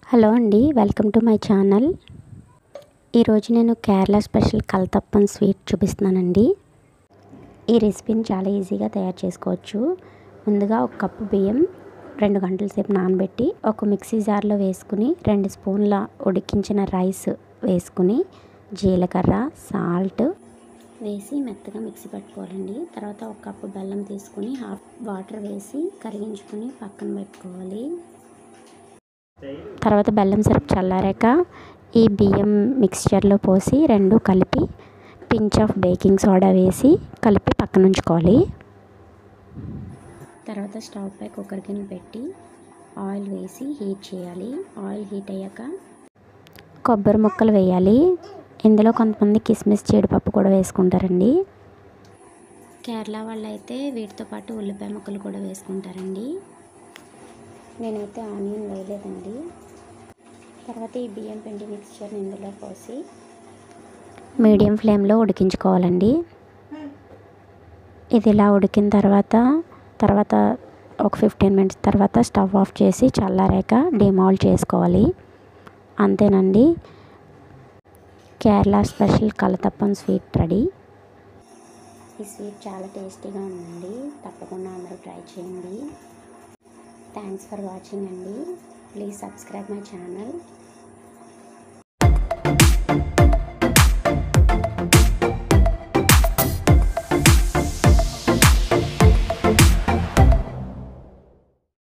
hello అండి welcome to my channel ఈరోజు నేను కేరళ స్పెషల్ కలతప్పం స్వీట్ చూపిస్తున్నానండి ఈ రెసిపీని చాలా ఈజీగా తయారు చేసుకోవచ్చు ముందుగా ఒక కప్పు బియ్యం రెండు గంటల సేపు నానబెట్టి ఒక మిక్సీ జార్లో వేసుకుని రెండు స్పూన్ల ఉడికించిన రైస్ వేసుకుని జీలకర్ర సాల్ట్ వేసి మెత్తగా మిక్సీ పట్టుకోవాలండి తర్వాత ఒక కప్పు బెల్లం తీసుకుని హాఫ్ వాటర్ వేసి కరిగించుకుని పక్కన పెట్టుకోవాలి తర్వాత బెల్లం సిరప్ చల్లారాక ఈ బియ్యం మిక్స్చర్లో పోసి రెండు కలిపి పించ్ ఆఫ్ బేకింగ్ సోడా వేసి కలిపి పక్కన ఉంచుకోవాలి తర్వాత స్టవ్ పై కుక్కర్ కింద పెట్టి ఆయిల్ వేసి హీట్ చేయాలి ఆయిల్ హీట్ అయ్యాక కొబ్బరి ముక్కలు వేయాలి ఇందులో కొంతమంది కిస్మిస్ జీడిపప్పు కూడా వేసుకుంటారండి కేరళ వాళ్ళు అయితే వీటితో పాటు ఉల్లిపాయ ముక్కలు కూడా వేసుకుంటారండి నేనైతే ఆనియన్ వేయలేదండి తర్వాత ఈ బియ్యం పిండి మిక్స్చర్ని ఇందులో పోసి మీడియం ఫ్లేమ్లో ఉడికించుకోవాలండి ఇది ఇలా ఉడికిన తర్వాత తర్వాత ఒక ఫిఫ్టీన్ మినిట్స్ తర్వాత స్టవ్ ఆఫ్ చేసి చల్లారాక డిమాల్ట్ చేసుకోవాలి అంతేనండి Kerala special kalathappam sweet ready ఈ స్వీట్ చాలా టేస్టీగా ఉందండి తప్పకుండా అందరూ ట్రై చేయండి థ్యాంక్స్ ఫర్ వాచింగ్ అండి ప్లీజ్ సబ్స్క్రైబ్ మై ఛానల్